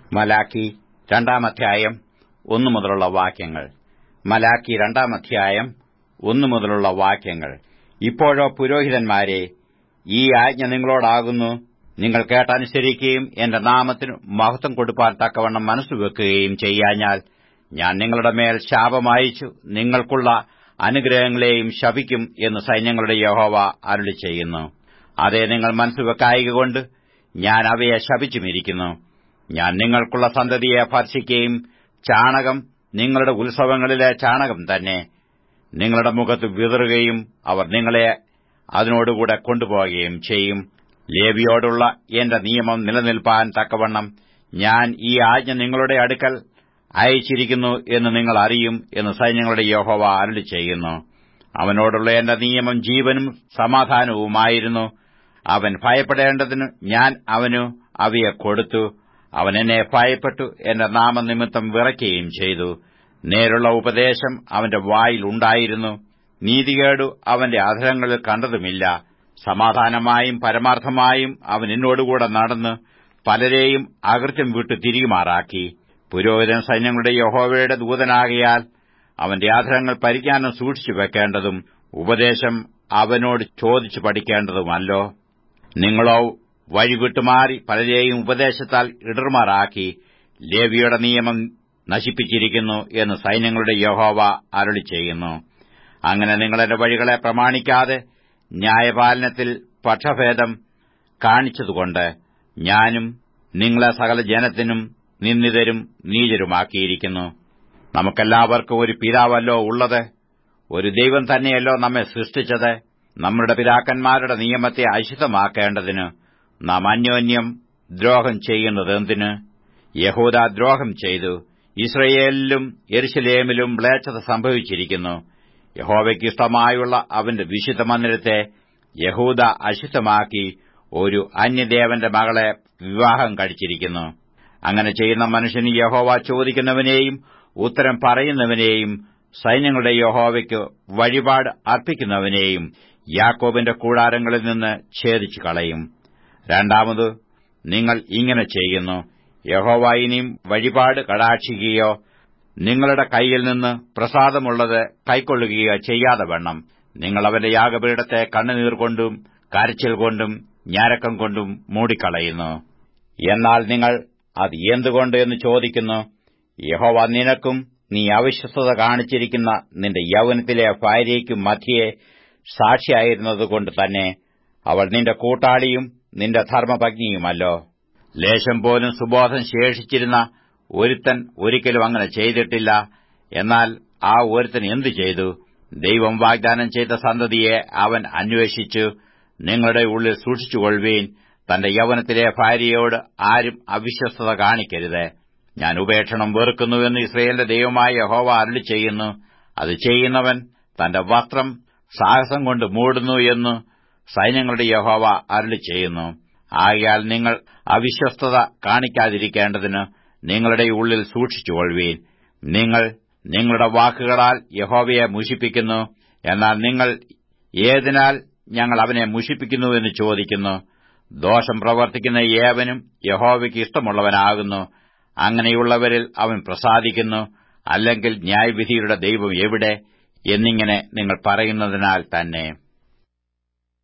മലാക്കി രണ്ടാം അധ്യായം ഒന്നു മുതലുള്ള വാക്യങ്ങൾ മലാക്കി രണ്ടാം അധ്യായം ഒന്നു മുതലുള്ള വാക്യങ്ങൾ ഇപ്പോഴോ പുരോഹിതന്മാരെ ഈ ആജ്ഞ നിങ്ങളോടാകുന്നു നിങ്ങൾ കേട്ടനുസരിക്കുകയും എന്റെ നാമത്തിന് മഹത്വം കൊടുപ്പാൻ തക്കവണ്ണം മനസ്സുവെക്കുകയും ചെയ്യാഞ്ഞാൽ ഞാൻ നിങ്ങളുടെ മേൽ ശാപമയച്ചു നിങ്ങൾക്കുള്ള അനുഗ്രഹങ്ങളെയും ശപിക്കും എന്ന് സൈന്യങ്ങളുടെ യഹോവ അരുളി ചെയ്യുന്നു അതേ നിങ്ങൾ മനസ്സുവെക്കായികൊണ്ട് ഞാൻ അവയെ ശപിച്ചുമിരിക്കുന്നു ഞാൻ നിങ്ങൾക്കുള്ള സന്തതിയെ ഭർഷിക്കുകയും ചാണകം നിങ്ങളുടെ ഉത്സവങ്ങളിലെ ചാണകം തന്നെ നിങ്ങളുടെ മുഖത്ത് വിതറുകയും അവർ നിങ്ങളെ അതിനോടുകൂടെ കൊണ്ടുപോവുകയും ചെയ്യും ലേവിയോടുള്ള എന്റെ നിയമം നിലനിൽപ്പാൻ തക്കവണ്ണം ഞാൻ ഈ ആജ്ഞ നിങ്ങളുടെ അടുക്കൽ അയച്ചിരിക്കുന്നു എന്ന് നിങ്ങൾ അറിയും എന്ന് സൈന്യങ്ങളുടെ യഹോവ അരുളി ചെയ്യുന്നു അവനോടുള്ള എന്റെ നിയമം ജീവനും സമാധാനവുമായിരുന്നു അവൻ ഭയപ്പെടേണ്ടതിന് ഞാൻ അവനു അവയെ കൊടുത്തു അവൻ എന്നെ ഭയപ്പെട്ടു എന്റെ നാമനിമിത്തം വിറയ്ക്കുകയും ചെയ്തു നേരുള്ള ഉപദേശം അവന്റെ വായിൽ ഉണ്ടായിരുന്നു നീതികേടു അവന്റെ അധരങ്ങളിൽ കണ്ടതുമില്ല സമാധാനമായും പരമാർത്ഥമായും അവൻ എന്നോടുകൂടെ നടന്ന് പലരെയും അകൃത്യം വിട്ടു തിരിയുമാറാക്കി പുരോഹിതൻ സൈന്യങ്ങളുടെ യഹോവയുടെ ദൂതനാകയാൽ അവന്റെ ആധാരങ്ങൾ പരിജ്ഞാനം സൂക്ഷിച്ചു വെക്കേണ്ടതും ഉപദേശം അവനോട് ചോദിച്ചു പഠിക്കേണ്ടതുമല്ലോ നിങ്ങളോ വഴിവിട്ടുമാറി പലരെയും ഉപദേശത്താൽ ഇടർമാറാക്കി ലേവിയുടെ നിയമം നശിപ്പിച്ചിരിക്കുന്നു എന്ന് സൈന്യങ്ങളുടെ യഹോവ അരുളി ചെയ്യുന്നു അങ്ങനെ നിങ്ങളെന്റെ വഴികളെ പ്രമാണിക്കാതെ ന്യായപാലനത്തിൽ പക്ഷഭേദം കാണിച്ചതുകൊണ്ട് ഞാനും നിങ്ങളെ സകല ജനത്തിനും നിന്ദിതരും നീചരുമാക്കിയിരിക്കുന്നു നമുക്കെല്ലാവർക്കും ഒരു പിതാവല്ലോ ഉള്ളത് ഒരു ദൈവം തന്നെയല്ലോ നമ്മെ സൃഷ്ടിച്ചത് നമ്മുടെ പിതാക്കന്മാരുടെ നിയമത്തെ അശുദ്ധമാക്കേണ്ടതിന് നാം അന്യോന്യം ദ്രോഹം ചെയ്യുന്നതെന്തിന് യഹൂദ ദ്രോഹം ചെയ്തു ഇസ്രയേലിലും എരുശലേമിലും മ്ലേച്ഛത സംഭവിച്ചിരിക്കുന്നു യഹോവയ്ക്ക് ഇഷ്ടമായുള്ള അവന്റെ വിശുദ്ധ മന്ദിരത്തെ യഹൂദ അശുദ്ധമാക്കി ഒരു അന്യദേവന്റെ മകളെ വിവാഹം കഴിച്ചിരിക്കുന്നു അങ്ങനെ ചെയ്യുന്ന മനുഷ്യന് യഹോവ ചോദിക്കുന്നവനെയും ഉത്തരം പറയുന്നവനെയും സൈന്യങ്ങളുടെ യഹോവയ്ക്ക് വഴിപാട് അർപ്പിക്കുന്നവനെയും യാക്കോബിന്റെ കൂടാരങ്ങളിൽ നിന്ന് ഛേദിച്ചു കളയും രണ്ടാമത് നിങ്ങൾ ഇങ്ങനെ ചെയ്യുന്നു യഹോവ ഇനിയും വഴിപാട് കടാക്ഷിക്കുകയോ നിങ്ങളുടെ കൈയിൽ നിന്ന് പ്രസാദമുള്ളത് കൈക്കൊള്ളുകയോ ചെയ്യാതെ വേണം നിങ്ങൾ അവന്റെ യാഗപീഠത്തെ കണ്ണുനീർ കൊണ്ടും കരച്ചിൽ കൊണ്ടും ഞാരക്കം കൊണ്ടും മൂടിക്കളയുന്നു എന്നാൽ നിങ്ങൾ അത് എന്തുകൊണ്ട് എന്ന് ചോദിക്കുന്നു യഹോവ നിനക്കും നീ അവിശ്വസ്തത കാണിച്ചിരിക്കുന്ന നിന്റെ യൗവനത്തിലെ ഭാര്യയ്ക്കും മധ്യയെ സാക്ഷിയായിരുന്നതുകൊണ്ട് തന്നെ അവൾ നിന്റെ കൂട്ടാളിയും നിന്റെ ധർമ്മപത്നിയുമല്ലോ ലേശം പോലും സുബോധം ശേഷിച്ചിരുന്ന ഒരുത്തൻ ഒരിക്കലും അങ്ങനെ ചെയ്തിട്ടില്ല എന്നാൽ ആ ഒരുത്തൻ എന്തു ചെയ്തു ദൈവം വാഗ്ദാനം ചെയ്ത സന്തതിയെ അവൻ അന്വേഷിച്ചു നിങ്ങളുടെ ഉള്ളിൽ സൂക്ഷിച്ചുകൊള്ളുവീൻ തന്റെ യൗവനത്തിലെ ഭാര്യയോട് ആരും അവിശ്വസ്തത കാണിക്കരുത് ഞാൻ ഉപേക്ഷണം വെറുക്കുന്നുവെന്ന് ഇസ്രയേലിന്റെ ദൈവമായ യഹോവ അരുളി ചെയ്യുന്നു അത് ചെയ്യുന്നവൻ തന്റെ വസ്ത്രം സാഹസം കൊണ്ട് മൂടുന്നു എന്ന് സൈന്യങ്ങളുടെ യഹോവ അരുളി ചെയ്യുന്നു ആകയാൽ നിങ്ങൾ അവിശ്വസ്തത കാണിക്കാതിരിക്കേണ്ടതിന് നിങ്ങളുടെ ഉള്ളിൽ സൂക്ഷിച്ചുകൊള്ളുവീൻ നിങ്ങൾ നിങ്ങളുടെ വാക്കുകളാൽ യഹോവയെ മുഷിപ്പിക്കുന്നു എന്നാൽ നിങ്ങൾ ഏതിനാൽ ഞങ്ങൾ അവനെ മുഷിപ്പിക്കുന്നുവെന്ന് ചോദിക്കുന്നു ദോഷം പ്രവർത്തിക്കുന്ന ഏവനും യഹോവയ്ക്ക് ഇഷ്ടമുള്ളവനാകുന്നു അങ്ങനെയുള്ളവരിൽ അവൻ പ്രസാദിക്കുന്നു അല്ലെങ്കിൽ ന്യായവിധിയുടെ ദൈവം എവിടെ എന്നിങ്ങനെ നിങ്ങൾ പറയുന്നതിനാൽ തന്നെ